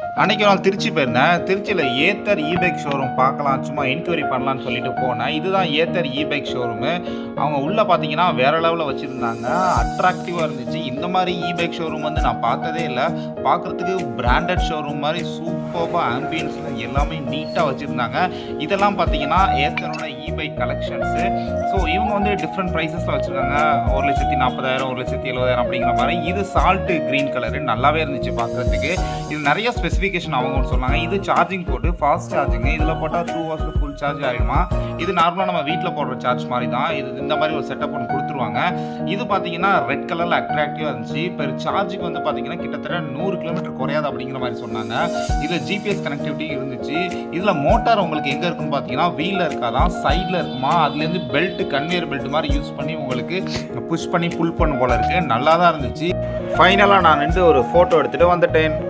அன்னைக்கு ஒரு நாள் திருச்சி போயிருந்தேன் திருச்சியில் ஏத்தர் இ பைக் ஷோரூம் பார்க்கலாம் சும்மா என்கொயரி பண்ணலாம்னு சொல்லிட்டு போனேன் இதுதான் ஏத்தர் இ பைக் ஷோரூமு அவங்க உள்ளே பார்த்தீங்கன்னா வேற லெவலில் வச்சுருந்தாங்க அட்ராக்டிவாக இருந்துச்சு இந்த மாதிரி இ பைக் ஷோரூம் வந்து நான் பார்த்ததே இல்லை பார்க்குறதுக்கு பிராண்டட் ஷோரூம் மாதிரி சூப்பராக ஆம்பியன்ஸில் எல்லாமே நீட்டாக வச்சுருந்தாங்க இதெல்லாம் பார்த்தீங்கன்னா ஏத்தரோட இ பைக் கலெக்ஷன்ஸு ஸோ இவங்க வந்து டிஃப்ரெண்ட் ப்ரைஸஸில் வச்சுருக்காங்க ஒரு லட்சத்தி நாற்பதாயிரம் ஒரு லட்சத்தி எழுபதாயிரம் அப்படிங்கிற மாதிரி இது சால்ட்டு க்ரீன் கலரு நல்லாவே இருந்துச்சு பார்க்குறதுக்கு இது நிறைய ஸ்பெசிஃபிகேஷன் அவங்க ஒன்று சொன்னாங்க இது சார்ஜிங் போட்டு ஃபாஸ்ட் சார்ஜிங் இதில் போட்டால் டூ ஹவர்ஸில் ஃபுல் சார்ஜ் ஆகிடுமா இது நார்மலாக நம்ம வீட்டில் போடுற சார்ஜ் மாதிரி தான் இது இந்த மாதிரி ஒரு செட்டப் ஒன்று கொடுத்துருவாங்க இது பார்த்தீங்கன்னா ரெட் கலரில் அட்ராக்டிவாக இருந்துச்சு பெர் சார்ஜுக்கு வந்து பார்த்தீங்கன்னா கிட்டத்தட்ட நூறு கிலோமீட்டர் குறையாது அப்படிங்கிற மாதிரி சொன்னாங்க இதில் ஜிபிஎஸ் கனெக்டிவிட்டி இருந்துச்சு இதில் மோட்டார் உங்களுக்கு எங்கே இருக்குன்னு பார்த்தீங்கன்னா வீலில் இருக்காதான் சைடில் இருக்குமா அதுலேருந்து பெல்ட் கன்வேயர் பெல்ட் மாதிரி யூஸ் பண்ணி உங்களுக்கு புஷ் பண்ணி புல் பண்ண போல இருக்கு நல்லா தான் இருந்துச்சு ஃபைனலாக நான் நின்று ஒரு ஃபோட்டோ எடுத்துகிட்டு வந்துட்டேன்